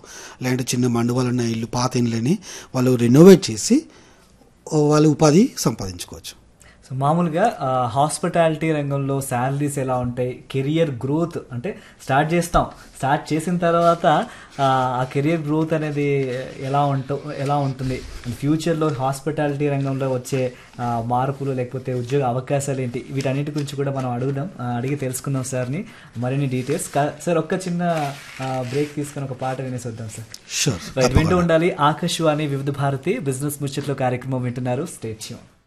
లేదంటే చిన్న మండువాలు ఉన్న ఇల్లు పాత ఇళ్ళని వాళ్ళు రెనోవేట్ చేసి ఓ, వాళ్ళు ఉపాధి సంపాదించుకోవచ్చు సో మామూలుగా హాస్పిటాలిటీ రంగంలో శాలరీస్ ఎలా ఉంటాయి కెరియర్ గ్రోత్ అంటే స్టార్ట్ చేస్తాం స్టార్ట్ చేసిన తర్వాత ఆ, ఆ కెరియర్ గ్రోత్ అనేది ఎలా ఉంటు ఎలా ఉంటుంది ఫ్యూచర్లో హాస్పిటాలిటీ రంగంలో వచ్చే ఆ, మార్పులు లేకపోతే ఉద్యోగ అవకాశాలు ఏంటి వీటన్నిటి గురించి కూడా మనం అడుగుదాం ఆ, అడిగి తెలుసుకుందాం సార్ని మరిన్ని డీటెయిల్స్ కా- సార్ ఒక్క చిన్న బ్రేక్ తీసుకొని ఒక పాట వినేసి వద్దాం సార్ షూర్ రైట్ వింటూ ఉండాలి ఆకాశవాణి వివిధ భారతి బిజినెస్ ముచ్చట్లు కార్యక్రమం వింటున్నారు స్టేట్యూన్